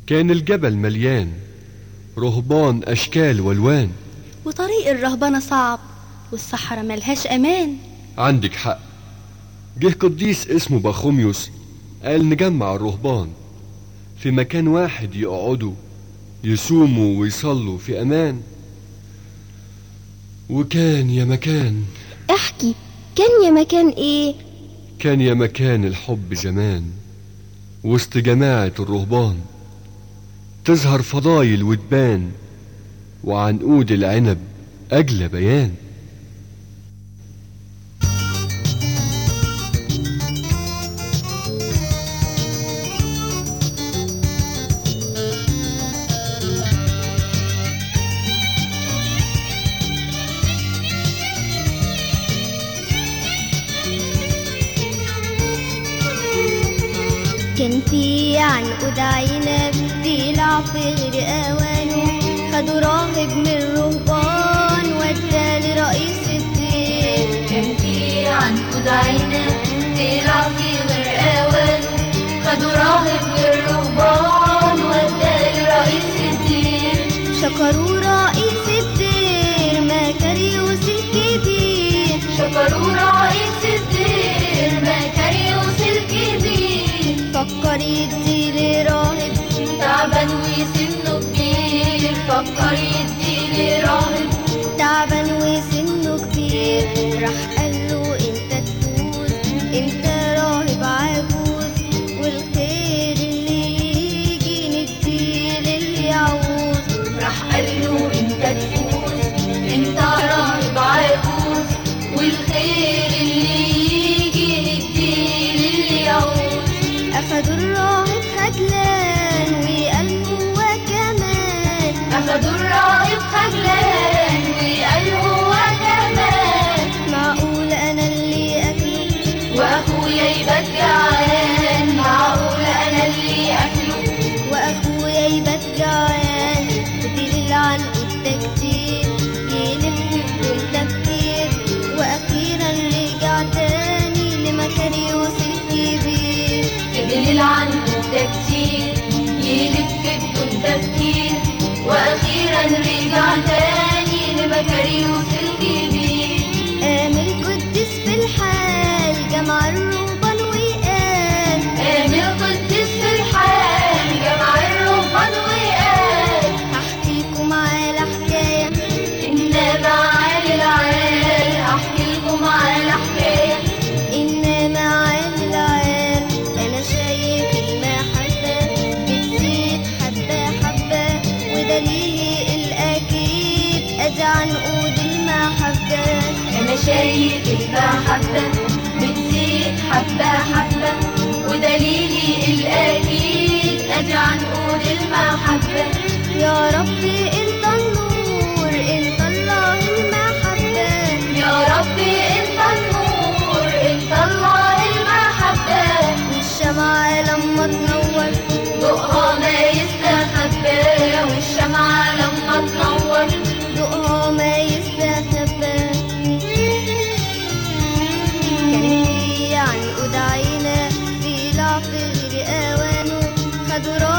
كان الجبل مليان رهبان أشكال والوان وطريق الرهبنة صعب والصحراء ملهاش أمان عندك حق جه قديس اسمه بخوميوس قال نجمع الرهبان في مكان واحد يقعدوا يصوموا ويصلوا في أمان وكان يا مكان احكي كان يا مكان ايه كان يا مكان الحب زمان وسط جماعة الرهبان تظهر فضايل وتبان وعنقود العنب أجلى بيان كان في عنقود عنب بيلعب في غير اوانه خدوا راهب من الرهبان وداه لرئيس الدين كان في عنقود عنب بيلعب في غير اوانه خدوا راهب من الرهبان وداه لرئيس الدين شكروا رئيس الدير مكاريوس الكبير شكروا رئيس الدير مكاريوس الكبير فكر يدي لراهب تعبان وسنه كبير فكر يدي لراهب تعبان وسنه كبير راح قال له انت تفوز انت راهب عجوز والخير اللي يجي نديه للي يعوز راح قال له انت تفوز انت راهب عجوز والخير اللي يجي نديه للي يعوز اخدوا الراهب خجلان وقال هو كمان اخدوا الراهب خجلان وقال هو كمان معقول انا اللي اكله واخويا يبقى جعان معقول انا اللي اكله واخويا يبات جعان فضل العنقود ده كتير يلف بدون تفكير واخيرا رجع تاني لمكاريوس الكبير فضل العنقود ده كتير يلف بدون تفكير واخيرا رجع تاني لمكاريوس الكبير قام القديس في الحال جمع الرهبان وقال قام القديس في الحال جمع الرهبان وقال هحكي لكم على حكايه إنما على العيال أحكي لكم على حكاية انما على العال انا شايف المحبه بتزيد حبه حبه ودليلي الاكيد ادي عنقود المحبه أنا شايف المحبة بتزيد حبة حبة ودليلي الأكيد أدي عنقود المحبة يا ربي انت النور انت الله المحبه يا ربي أنت النور أنت الله المحبة والشمعة لما تنور ضوءها ما يستخبى والشمعة لما تنور ضوءها ما يستخبى كان في عنقود عينة بيلعب في غير اوانه خدوا